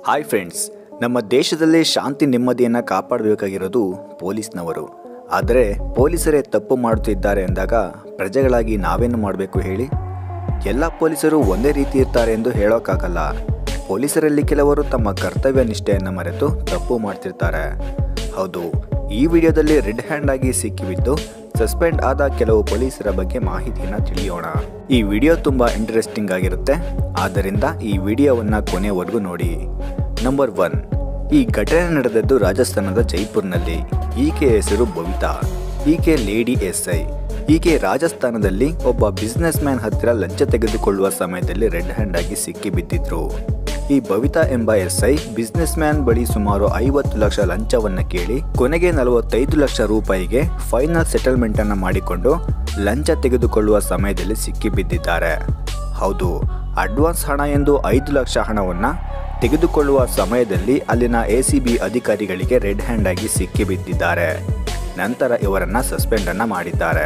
Hi friends ನಮ್ಮ ದೇಶದಲ್ಲಿ ಶಾಂತಿ ನೆಮ್ಮದಿಯನ್ನು ಕಾಪಾಡಬೇಕಾಗಿರೋದು ಪೊಲೀಸ್ನವರು ಆದರೆ ಪೊಲೀಸರೇ ತಪ್ಪು ಮಾಡುತ್ತಿದ್ದಾರೆ ಎಂದಾಗ ಪ್ರಜೆಗಳಾಗಿ ನಾವೇನು ಮಾಡಬೇಕು ಹೇಳಿ ಎಲ್ಲ ಪೊಲೀಸರು ಒಂದೇ ರೀತಿ ಇರ್ತಾರೆ ಎಂದು ಹೇಳೋಕ್ಕಾಗಲ್ಲ ಪೊಲೀಸರಲ್ಲಿ ಕೆಲವರು ತಮ್ಮ ಕರ್ತವ್ಯ ನಿಷ್ಠೆಯನ್ನು ಮರೆತು ತಪ್ಪು ಮಾಡ್ತಿರ್ತಾರೆ ಹೌದು ಈ ವಿಡಿಯೋದಲ್ಲಿ ರೆಡ್ ಹ್ಯಾಂಡ್ ಆಗಿ ಸಿಕ್ಕಿಬಿದ್ದು ಸಸ್ಪೆಂಡ್ ಆದ ಕೆಲವು ಪೊಲೀಸರ ಬಗ್ಗೆ ಮಾಹಿತಿಯನ್ನು ತಿಳಿಯೋಣ ಈ ವಿಡಿಯೋ ತುಂಬ ಇಂಟ್ರೆಸ್ಟಿಂಗ್ ಆಗಿರುತ್ತೆ ಆದ್ದರಿಂದ ಈ ವಿಡಿಯೋವನ್ನು ಕೊನೆವರೆಗೂ ನೋಡಿ ನಂಬರ್ ಒನ್ ಈ ಘಟನೆ ನಡೆದದ್ದು ರಾಜಸ್ಥಾನದ ಜೈಪುರ್ನಲ್ಲಿ ಈಕೆ ಹೆಸರು ಬಬಿತಾ ಈಕೆ ಲೇಡಿ ಎಸ್ ಐ ಈಕೆ ರಾಜಸ್ಥಾನದಲ್ಲಿ ಒಬ್ಬ ಬಿಸ್ನೆಸ್ ಮ್ಯಾನ್ ಹತ್ತಿರ ಲಂಚ ತೆಗೆದುಕೊಳ್ಳುವ ಸಮಯದಲ್ಲಿ ರೆಡ್ ಹ್ಯಾಂಡ್ ಆಗಿ ಸಿಕ್ಕಿ ಬಿದ್ದಿದ್ರು ಈ ಬಬಿತಾ ಎಂಬ ಎಸ್ ಐ ಬಿಸ್ನೆಸ್ ಮ್ಯಾನ್ ಬಳಿ ಸುಮಾರು ಐವತ್ತು ಲಕ್ಷ ಲಂಚವನ್ನ ಕೇಳಿ ಕೊನೆಗೆ ನಲವತ್ತೈದು ಲಕ್ಷ ರೂಪಾಯಿಗೆ ಫೈನಲ್ ಸೆಟಲ್ಮೆಂಟ್ ಅನ್ನ ಮಾಡಿಕೊಂಡು ಲಂಚ ತೆಗೆದುಕೊಳ್ಳುವ ಸಮಯದಲ್ಲಿ ಸಿಕ್ಕಿ ಬಿದ್ದಿದ್ದಾರೆ ಹೌದು ಅಡ್ವಾನ್ಸ್ ಹಣ ಎಂದು ಐದು ಲಕ್ಷ ಹಣವನ್ನ ತೆಗೆದುಕೊಳ್ಳುವ ಸಮಯದಲ್ಲಿ ಅಲ್ಲಿನ ಎಸಿಬಿ ಅಧಿಕಾರಿಗಳಿಗೆ ರೆಡ್ ಹ್ಯಾಂಡ್ ಆಗಿ ಸಿಕ್ಕಿ ಬಿದ್ದಿದ್ದಾರೆ ನಂತರ ಇವರನ್ನ ಸಸ್ಪೆಂಡ್ ಅನ್ನ ಮಾಡಿದ್ದಾರೆ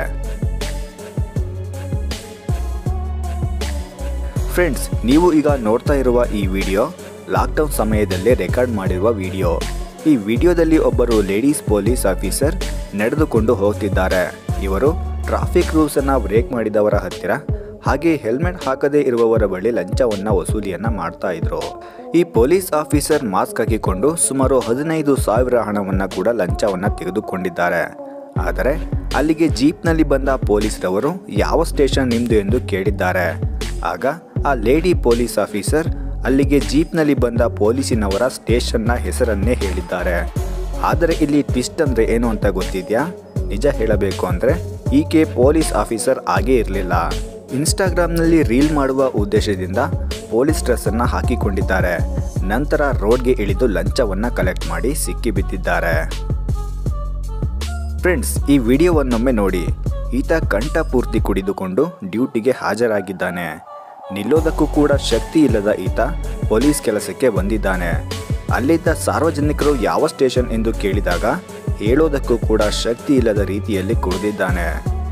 ಫ್ರೆಂಡ್ಸ್ ನೀವು ಈಗ ನೋಡ್ತಾ ಇರುವ ಈ ವಿಡಿಯೋ ಲಾಕ್ಡೌನ್ ಸಮಯದಲ್ಲೇ ರೆಕಾರ್ಡ್ ಮಾಡಿರುವ ವಿಡಿಯೋ ಈ ವಿಡಿಯೋದಲ್ಲಿ ಒಬ್ಬರು ಲೇಡೀಸ್ ಪೊಲೀಸ್ ಆಫೀಸರ್ ನಡೆದುಕೊಂಡು ಹೋಗ್ತಿದ್ದಾರೆ ಇವರು ಟ್ರಾಫಿಕ್ ರೂಲ್ಸ್ ಅನ್ನ ಬ್ರೇಕ್ ಮಾಡಿದವರ ಹತ್ತಿರ ಹಾಗೆ ಹೆಲ್ಮೆಟ್ ಹಾಕದೇ ಇರುವವರ ಬಳಿ ಲಂಚವನ್ನ ವಸೂಲಿಯನ್ನ ಮಾಡ್ತಾ ಇದ್ರು ಈ ಪೊಲೀಸ್ ಆಫೀಸರ್ ಮಾಸ್ಕ್ ಹಾಕಿಕೊಂಡು ಸುಮಾರು ಹದಿನೈದು ಸಾವಿರ ಹಣವನ್ನ ಕೂಡ ಲಂಚವನ್ನ ತೆಗೆದುಕೊಂಡಿದ್ದಾರೆ ಆದರೆ ಅಲ್ಲಿಗೆ ಜೀಪ್ನಲ್ಲಿ ಬಂದ ಪೊಲೀಸರವರು ಯಾವ ಸ್ಟೇಷನ್ ನಿಮ್ದು ಎಂದು ಕೇಳಿದ್ದಾರೆ ಆಗ ಆ ಲೇಡಿ ಪೊಲೀಸ್ ಆಫೀಸರ್ ಅಲ್ಲಿಗೆ ಜೀಪ್ನಲ್ಲಿ ಬಂದ ಪೊಲೀಸಿನವರ ಸ್ಟೇಷನ್ನ ಹೆಸರನ್ನೇ ಹೇಳಿದ್ದಾರೆ ಆದರೆ ಇಲ್ಲಿ ಟ್ವಿಸ್ಟ್ ಅಂದ್ರೆ ಏನು ಅಂತ ಗೊತ್ತಿದ್ಯಾ ನಿಜ ಹೇಳಬೇಕು ಅಂದ್ರೆ ಈಕೆ ಪೊಲೀಸ್ ಆಫೀಸರ್ ಆಗೇ ಇರಲಿಲ್ಲ ಇನ್ಸ್ಟಾಗ್ರಾಮ್ನಲ್ಲಿ ರೀಲ್ ಮಾಡುವ ಉದ್ದೇಶದಿಂದ ಪೊಲೀಸ್ ಡ್ರೆಸ್ಸನ್ನು ಹಾಕಿಕೊಂಡಿದ್ದಾರೆ ನಂತರ ರೋಡ್ಗೆ ಇಳಿದು ಲಂಚವನ್ನ ಕಲೆಕ್ಟ್ ಮಾಡಿ ಸಿಕ್ಕಿಬಿದ್ದಿದ್ದಾರೆ ಫ್ರೆಂಡ್ಸ್ ಈ ವಿಡಿಯೋವನ್ನೊಮ್ಮೆ ನೋಡಿ ಈತ ಕಂಠ ಪೂರ್ತಿ ಕುಡಿದುಕೊಂಡು ಡ್ಯೂಟಿಗೆ ಹಾಜರಾಗಿದ್ದಾನೆ ನಿಲ್ಲೋದಕ್ಕೂ ಕೂಡ ಶಕ್ತಿ ಇಲ್ಲದ ಈತ ಪೊಲೀಸ್ ಕೆಲಸಕ್ಕೆ ಬಂದಿದ್ದಾನೆ ಅಲ್ಲಿದ್ದ ಸಾರ್ವಜನಿಕರು ಯಾವ ಸ್ಟೇಷನ್ ಎಂದು ಕೇಳಿದಾಗ ಹೇಳೋದಕ್ಕೂ ಕೂಡ ಶಕ್ತಿ ಇಲ್ಲದ ರೀತಿಯಲ್ಲಿ ಕುಡಿದಿದ್ದಾನೆ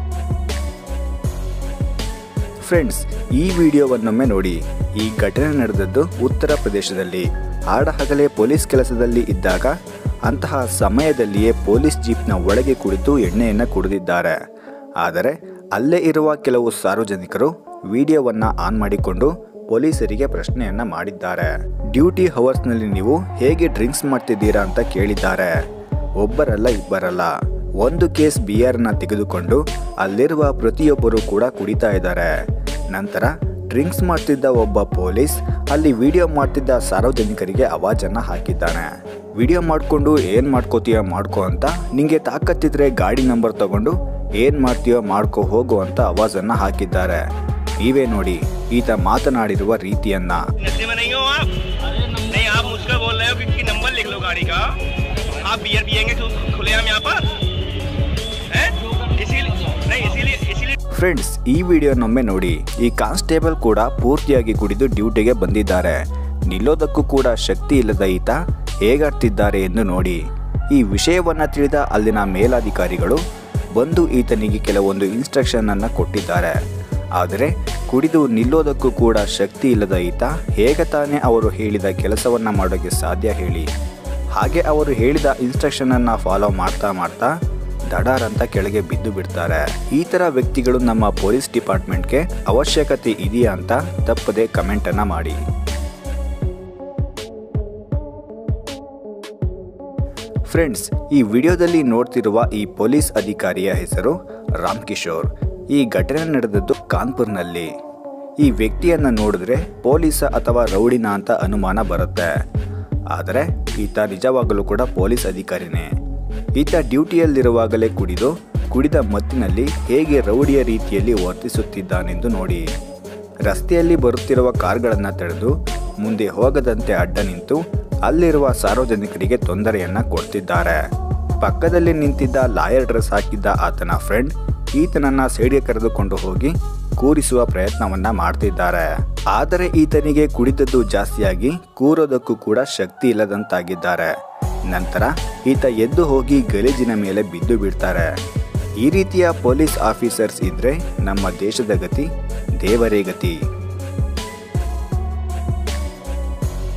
ಫ್ರೆಂಡ್ಸ್ ಈ ವಿಡಿಯೋವನ್ನೊಮ್ಮೆ ನೋಡಿ ಈ ಘಟನೆ ನಡೆದದ್ದು ಉತ್ತರ ಪ್ರದೇಶದಲ್ಲಿ ಆಡಹಗಲೇ ಪೊಲೀಸ್ ಕೆಲಸದಲ್ಲಿ ಇದ್ದಾಗ ಅಂತಹ ಸಮಯದಲ್ಲಿಯೇ ಪೊಲೀಸ್ ಜೀಪ್ನ ಒಳಗೆ ಕುಳಿತು ಎಣ್ಣೆಯನ್ನು ಕುಡಿದಿದ್ದಾರೆ ಆದರೆ ಅಲ್ಲೇ ಇರುವ ಕೆಲವು ಸಾರ್ವಜನಿಕರು ವಿಡಿಯೋವನ್ನ ಆನ್ ಮಾಡಿಕೊಂಡು ಪೊಲೀಸರಿಗೆ ಪ್ರಶ್ನೆಯನ್ನ ಮಾಡಿದ್ದಾರೆ ಡ್ಯೂಟಿ ಹವರ್ಸ್ನಲ್ಲಿ ನೀವು ಹೇಗೆ ಡ್ರಿಂಕ್ಸ್ ಮಾಡ್ತಿದ್ದೀರಾ ಅಂತ ಕೇಳಿದ್ದಾರೆ ಒಬ್ಬರಲ್ಲ ಇಬ್ಬರಲ್ಲ ಒಂದು ಕೇಸ್ ಬಿಯರ್ನ ತೆಗೆದುಕೊಂಡು ಅಲ್ಲಿರುವ ಪ್ರತಿಯೊಬ್ಬರು ಕೂಡ ಕುಡಿತಾ ಇದ್ದಾರೆ ನಂತರ ಡ್ರಿಂಕ್ಸ್ ಮಾಡ್ತಿದ್ದ ಒಬ್ಬ ಪೊಲೀಸ್ ಅಲ್ಲಿ ವಿಡಿಯೋ ಮಾಡ್ತಿದ್ದ ಸಾರ್ವಜನಿಕರಿಗೆ ಅವಾಜನ್ನ ಹಾಕಿದ್ದಾನೆ ವಿಡಿಯೋ ಮಾಡ್ಕೊಂಡು ಏನ್ ಮಾಡ್ಕೋತೀಯ ಮಾಡ್ಕೋ ಅಂತ ನಿಂಗೆ ತಾಕತ್ತಿದ್ರೆ ಗಾಡಿ ನಂಬರ್ ತಗೊಂಡು ಏನ್ ಮಾಡ್ತೀಯೋ ಮಾಡ್ಕೋ ಹೋಗು ಅಂತ ಅವಾಜನ್ನ ಹಾಕಿದ್ದಾರೆ ನೀವೇ ನೋಡಿ ಈತ ಮಾತನಾಡಿರುವ ರೀತಿಯನ್ನ नशे में नहीं हो आप नहीं आप मुझको बोल रहे हो कि, कि नंबर लिख लो गाड़ी का आप बियर पियेंगे तो खुले हम यहाँ पर हैं? इसीलिए नहीं इसीलिए इसीलिए ಫ್ರೆಂಡ್ಸ್ ಈ ವಿಡಿಯೋನೊಮ್ಮೆ ನೋಡಿ ಈ ಕಾನ್ಸ್ಟೇಬಲ್ ಕೂಡ ಪೂರ್ತಿಯಾಗಿ ಕುಡಿದು ಡ್ಯೂಟಿಗೆ ಬಂದಿದ್ದಾರೆ ನಿಲ್ಲೋದಕ್ಕೂ ಕೂಡ ಶಕ್ತಿ ಇಲ್ಲದ ಈತ ಹೇಗಾಡ್ತಿದ್ದಾರೆ ಎಂದು ನೋಡಿ ಈ ವಿಷಯವನ್ನ ತಿಳಿದ ಅಲ್ಲಿನ ಮೇಲಾಧಿಕಾರಿಗಳು ಬಂದು ಈತನಿಗೆ ಕೆಲವೊಂದು ಇನ್ಸ್ಟ್ರಕ್ಷನ್ ಅನ್ನ ಕೊಟ್ಟಿದ್ದಾರೆ ಆದರೆ ಕುಡಿದು ನಿಲ್ಲೋದಕ್ಕೂ ಕೂಡ ಶಕ್ತಿ ಇಲ್ಲದ ಈತ ಹೇಗೆ ತಾನೇ ಅವರು ಹೇಳಿದ ಕೆಲಸವನ್ನ ಮಾಡೋಕ್ಕೆ ಸಾಧ್ಯ ಹೇಳಿ ಹಾಗೆ ಅವರು ಹೇಳಿದ ಇನ್ಸ್ಟ್ರಕ್ಷನ್ ಅನ್ನ ಫಾಲೋ ಮಾಡ್ತಾ ಮಾಡ್ತಾ ದಡಾರ್ ಅಂತ ಕೆಳಗೆ ಬಿದ್ದು ಬಿಡ್ತಾರೆ ಈ ತರ ವ್ಯಕ್ತಿಗಳು ನಮ್ಮ ಪೊಲೀಸ್ ಡಿಪಾರ್ಟ್ಮೆಂಟ್ಗೆ ಅವಶ್ಯಕತೆ ಇದೆಯಾ ಅಂತ ತಪ್ಪದೆ ಕಮೆಂಟ್ ಅನ್ನ ಮಾಡಿ ಫ್ರೆಂಡ್ಸ್ ಈ ವಿಡಿಯೋದಲ್ಲಿ ನೋಡ್ತಿರುವ ಈ ಪೊಲೀಸ್ ಅಧಿಕಾರಿಯ ಹೆಸರು ರಾಮ್ ಕಿಶೋರ್ ಈ ಘಟನೆ ನಡೆದದ್ದು ಕಾನ್ಪುರ್ನಲ್ಲಿ ಈ ವ್ಯಕ್ತಿಯನ್ನ ನೋಡಿದ್ರೆ ಪೊಲೀಸ ಅಥವಾ ರೌಡಿನ ಅಂತ ಅನುಮಾನ ಬರುತ್ತೆ ಆದರೆ ಈತ ನಿಜವಾಗಲೂ ಕೂಡ ಪೊಲೀಸ್ ಅಧಿಕಾರಿನೇ ಈತ ಡ್ಯೂಟಿಯಲ್ಲಿರುವಾಗಲೇ ಕುಡಿದು ಕುಡಿದ ಮತ್ತಿನಲ್ಲಿ ಹೇಗೆ ರೌಡಿಯ ರೀತಿಯಲ್ಲಿ ವರ್ತಿಸುತ್ತಿದ್ದಾನೆಂದು ನೋಡಿ ರಸ್ತೆಯಲ್ಲಿ ಬರುತ್ತಿರುವ ಕಾರ್ಗಳನ್ನು ತಡೆದು ಮುಂದೆ ಹೋಗದಂತೆ ಅಡ್ಡ ನಿಂತು ಅಲ್ಲಿರುವ ಸಾರ್ವಜನಿಕರಿಗೆ ತೊಂದರೆಯನ್ನ ಕೊಡ್ತಿದ್ದಾರೆ ಪಕ್ಕದಲ್ಲಿ ನಿಂತಿದ್ದ ಲಾಯರ್ ಡ್ರೆಸ್ ಹಾಕಿದ್ದ ಆತನ ಫ್ರೆಂಡ್ ಈತನನ್ನ ಸೈಡ್ಗೆ ಕರೆದುಕೊಂಡು ಹೋಗಿ ಕೂರಿಸುವ ಪ್ರಯತ್ನವನ್ನ ಮಾಡ್ತಿದ್ದಾರೆ ಆದರೆ ಈತನಿಗೆ ಕುಡಿದದ್ದು ಜಾಸ್ತಿಯಾಗಿ ಕೂರೋದಕ್ಕೂ ಕೂಡ ಶಕ್ತಿ ಇಲ್ಲದಂತಾಗಿದ್ದಾರೆ ನಂತರ ಈತ ಎದ್ದು ಹೋಗಿ ಗಲೀಜಿನ ಮೇಲೆ ಬಿದ್ದು ಬಿಡ್ತಾರೆ ಈ ರೀತಿಯ ಪೊಲೀಸ್ ಆಫೀಸರ್ಸ್ ಇದ್ರೆ ನಮ್ಮ ದೇಶದ ಗತಿ ದೇವರೇ ಗತಿ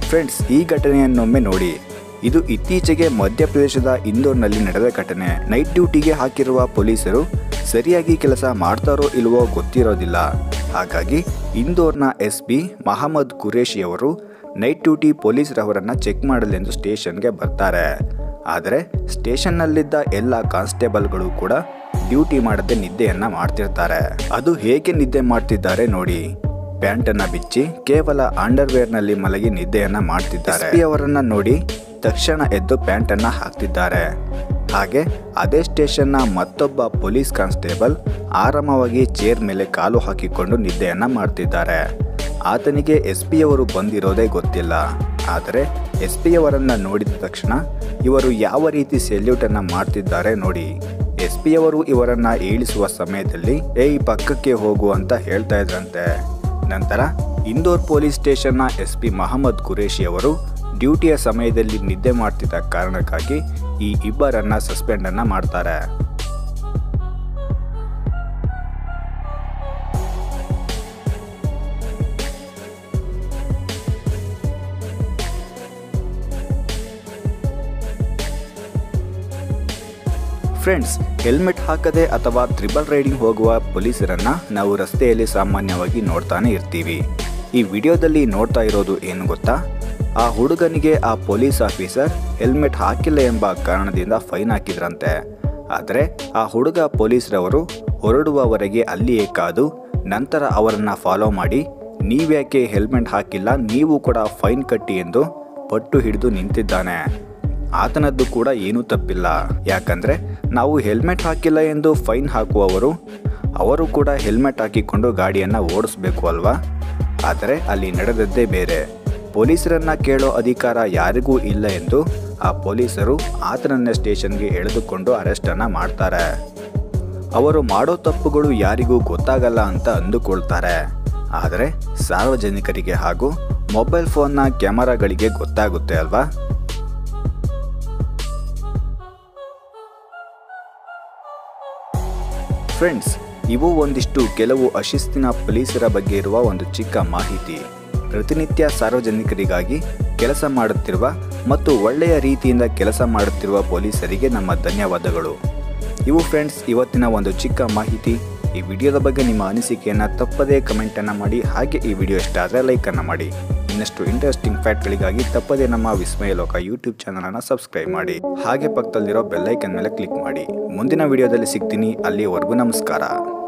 ಫ್ರೆಂಡ್ಸ್ ಈ ಘಟನೆಯನ್ನೊಮ್ಮೆ ನೋಡಿ ಇದು ಇತ್ತೀಚೆಗೆ ಮಧ್ಯಪ್ರದೇಶದ ಇಂದೋರ್ನಲ್ಲಿ ನಡೆದ ಘಟನೆ ನೈಟ್ ಡ್ಯೂಟಿಗೆ ಹಾಕಿರುವ ಪೊಲೀಸರು ಸರಿಯಾಗಿ ಕೆಲಸ ಮಾಡ್ತಾರೋ ಇಲ್ವೋ ಗೊತ್ತಿರೋದಿಲ್ಲ ಹಾಗಾಗಿ ಇಂದೋರ್ನ ಎಸ್ ಪಿ ಮಹಮ್ಮದ್ ಖುರೇಶಿಯವರು ನೈಟ್ ಡ್ಯೂಟಿ ಪೊಲೀಸರವರನ್ನ ಚೆಕ್ ಮಾಡಲೆಂದು ಸ್ಟೇಷನ್ಗೆ ಬರ್ತಾರೆ ಆದರೆ ಸ್ಟೇಷನ್ನಲ್ಲಿದ್ದ ಎಲ್ಲ ಕಾನ್ಸ್ಟೇಬಲ್ಗಳು ಕೂಡ ಡ್ಯೂಟಿ ಮಾಡದೆ ನಿದ್ದೆಯನ್ನ ಮಾಡ್ತಿರ್ತಾರೆ ಅದು ಹೇಗೆ ನಿದ್ದೆ ಮಾಡ್ತಿದ್ದಾರೆ ನೋಡಿ ಪ್ಯಾಂಟನ್ನ ಬಿಚ್ಚಿ ಕೇವಲ ಅಂಡರ್ವೇರ್ನಲ್ಲಿ ಮಲಗಿ ನಿದ್ದೆಯನ್ನ ಮಾಡ್ತಿದ್ದಾರೆ SP ಅವರನ್ನ ನೋಡಿ ತಕ್ಷಣ ಎದ್ದು ಪ್ಯಾಂಟನ್ನ ಹಾಕ್ತಿದ್ದಾರೆ ಹಾಗೆ ಅದೇ ಸ್ಟೇಷನ್ನ ಮತ್ತೊಬ್ಬ ಪೊಲೀಸ್ ಕಾನ್ಸ್ಟೇಬಲ್ ಆರಾಮವಾಗಿ ಚೇರ್ ಮೇಲೆ ಕಾಲು ಹಾಕಿಕೊಂಡು ನಿದ್ದೆಯನ್ನ ಮಾಡ್ತಿದ್ದಾರೆ ಆತನಿಗೆ ಎಸ್ ಪಿ ಅವರು ಬಂದಿರೋದೇ ಗೊತ್ತಿಲ್ಲ ಆದರೆ ಎಸ್ ಪಿ ಅವರನ್ನ ನೋಡಿದ ತಕ್ಷಣ ಇವರು ಯಾವ ರೀತಿ ಸೆಲ್ಯೂಟ್ ಅನ್ನ ಮಾಡ್ತಿದ್ದಾರೆ ನೋಡಿ ಎಸ್ ಪಿ ಅವರು ಇವರನ್ನ ಏಳಿಸುವ ಸಮಯದಲ್ಲಿ ಏಯ್ ಪಕ್ಕಕ್ಕೆ ಹೋಗು ಅಂತ ಹೇಳ್ತಾ ಇದ್ರಂತೆ ನಂತರ ಇಂದೋರ್ ಪೊಲೀಸ್ ಸ್ಟೇಷನ್ನ ಎಸ್ ಪಿ ಮಹಮ್ಮದ್ ಖುರೇಶಿ ಅವರು ಡ್ಯೂಟಿಯ ಸಮಯದಲ್ಲಿ ನಿದ್ದೆ ಮಾಡ್ತಿದ್ದ ಕಾರಣಕ್ಕಾಗಿ ಈ ಇಬ್ಬರನ್ನ ಸಸ್ಪೆಂಡ್ ಅನ್ನ ಮಾಡ್ತಾರೆ ಫ್ರೆಂಡ್ಸ್ ಹೆಲ್ಮೆಟ್ ಹಾಕದೆ ಅಥವಾ ತ್ರಿಬಲ್ ರೈಡಿಂಗ್ ಹೋಗುವ ಪೊಲೀಸರನ್ನ ನಾವು ರಸ್ತೆಯಲ್ಲಿ ಸಾಮಾನ್ಯವಾಗಿ ನೋಡ್ತಾನೆ ಇರ್ತೀವಿ ಈ ವಿಡಿಯೋದಲ್ಲಿ ನೋಡ್ತಾ ಇರೋದು ಏನು ಗೊತ್ತಾ ಆ ಹುಡುಗನಿಗೆ ಆ ಪೊಲೀಸ್ ಆಫೀಸರ್ ಹೆಲ್ಮೆಟ್ ಹಾಕಿಲ್ಲ ಎಂಬ ಕಾರಣದಿಂದ ಫೈನ್ ಹಾಕಿದ್ರಂತೆ ಆದರೆ ಆ ಹುಡುಗ ಪೊಲೀಸರವರು ಹೊರಡುವವರೆಗೆ ಅಲ್ಲಿಯೇ ಕಾದು ನಂತರ ಅವರನ್ನ ಫಾಲೋ ಮಾಡಿ ನೀವ್ಯಾಕೆ ಹೆಲ್ಮೆಟ್ ಹಾಕಿಲ್ಲ ನೀವು ಕೂಡ ಫೈನ್ ಕಟ್ಟಿ ಎಂದು ಪಟ್ಟು ಹಿಡಿದು ನಿಂತಿದ್ದಾನೆ ಆತನದ್ದು ಕೂಡ ಏನೂ ತಪ್ಪಿಲ್ಲ ಯಾಕಂದ್ರೆ ನಾವು ಹೆಲ್ಮೆಟ್ ಹಾಕಿಲ್ಲ ಎಂದು ಫೈನ್ ಹಾಕುವವರು ಅವರು ಕೂಡ ಹೆಲ್ಮೆಟ್ ಹಾಕಿಕೊಂಡು ಗಾಡಿಯನ್ನ ಓಡಿಸ್ಬೇಕು ಅಲ್ವಾ ಆದರೆ ಅಲ್ಲಿ ನಡೆದದ್ದೇ ಬೇರೆ ಪೊಲೀಸರನ್ನ ಕೇಳೋ ಅಧಿಕಾರ ಯಾರಿಗೂ ಇಲ್ಲ ಎಂದು ಆ ಪೊಲೀಸರು ಆತನನ್ನ ಸ್ಟೇಷನ್ಗೆ ಎಳೆದುಕೊಂಡು ಅರೆಸ್ಟ್ ಅನ್ನ ಮಾಡ್ತಾರೆ ಅವರು ಮಾಡೋ ತಪ್ಪುಗಳು ಯಾರಿಗೂ ಗೊತ್ತಾಗಲ್ಲ ಅಂತ ಅಂದುಕೊಳ್ತಾರೆ ಆದರೆ ಸಾರ್ವಜನಿಕರಿಗೆ ಹಾಗೂ ಮೊಬೈಲ್ ಫೋನ್ನ ಕ್ಯಾಮರಾಗಳಿಗೆ ಗೊತ್ತಾಗುತ್ತೆ ಅಲ್ವಾ ಫ್ರೆಂಡ್ಸ್ ಇವು ಒಂದಿಷ್ಟು ಕೆಲವು ಅಶಿಸ್ತಿನ ಪೊಲೀಸರ ಬಗ್ಗೆ ಇರುವ ಒಂದು ಚಿಕ್ಕ ಮಾಹಿತಿ ಪ್ರತಿನಿತ್ಯ ಸಾರ್ವಜನಿಕರಿಗಾಗಿ ಕೆಲಸ ಮಾಡುತ್ತಿರುವ ಮತ್ತು ಒಳ್ಳೆಯ ರೀತಿಯಿಂದ ಕೆಲಸ ಮಾಡುತ್ತಿರುವ ಪೊಲೀಸರಿಗೆ ನಮ್ಮ ಧನ್ಯವಾದಗಳು ಇವು ಫ್ರೆಂಡ್ಸ್ ಇವತ್ತಿನ ಒಂದು ಚಿಕ್ಕ ಮಾಹಿತಿ ಈ ವಿಡಿಯೋದ ಬಗ್ಗೆ ನಿಮ್ಮ ಅನಿಸಿಕೆಯನ್ನು ತಪ್ಪದೇ ಕಮೆಂಟನ್ನು ಮಾಡಿ ಹಾಗೆ ಈ ವಿಡಿಯೋ ಇಷ್ಟ ಆದರೆ ಲೈಕನ್ನು ಮಾಡಿ ಇನ್ನಷ್ಟು ಇಂಟ್ರೆಸ್ಟಿಂಗ್ ಫ್ಯಾಕ್ಟ್ಗಳಿಗಾಗಿ ತಪ್ಪದೇ ನಮ್ಮ ವಿಸ್ಮಯ ಲೋಕ ಯೂಟ್ಯೂಬ್ ಚಾನಲನ್ನು ಸಬ್ಸ್ಕ್ರೈಬ್ ಮಾಡಿ ಹಾಗೆ ಪಕ್ಕದಲ್ಲಿರೋ ಬೆಲ್ಲೈಕನ್ ಮೇಲೆ ಕ್ಲಿಕ್ ಮಾಡಿ ಮುಂದಿನ ವಿಡಿಯೋದಲ್ಲಿ ಸಿಗ್ತೀನಿ ಅಲ್ಲಿವರೆಗೂ ನಮಸ್ಕಾರ